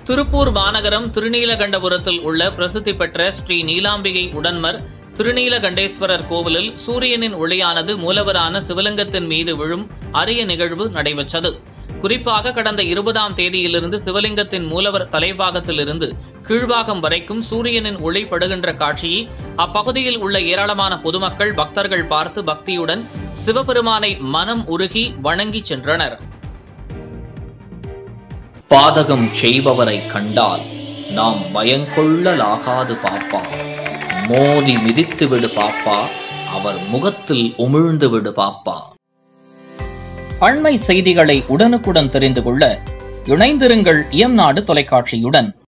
திருப்பூர் மாநகரம் திருநீலகண்டபுரத்தில் உள்ள பிரசித்தி பெற்ற ஸ்ரீ நீலாம்பிகை உடன்மர் திருநீலகண்டேஸ்வரர் கோவிலில் சூரியனின் ஒளியானது மூலவரான சிவலிங்கத்தின் மீது விழும் அரிய நிகழ்வு நடைபெற்றது குறிப்பாக கடந்த இருபதாம் தேதியிலிருந்து சிவலிங்கத்தின் மூலவர் தலைபாகத்திலிருந்து கீழ்பாகம் வரைக்கும் சூரியனின் ஒளி படுகின்ற காட்சியை அப்பகுதியில் உள்ள ஏராளமான பொதுமக்கள் பக்தர்கள் பார்த்து பக்தியுடன் சிவபெருமானை மனம் உருகி வணங்கி சென்றனர் பாதகம் செய்பவரை கண்டால் நாம் பயங்கொள்ளலாகாது பாப்பா மோதி மிதித்து விடு பாப்பா அவர் முகத்தில் உமிழ்ந்து விடு பாப்பா அண்மை செய்திகளை உடனுக்குடன் தெரிந்து கொள்ள இணைந்திருங்கள் இயம்நாடு தொலைக்காட்சியுடன்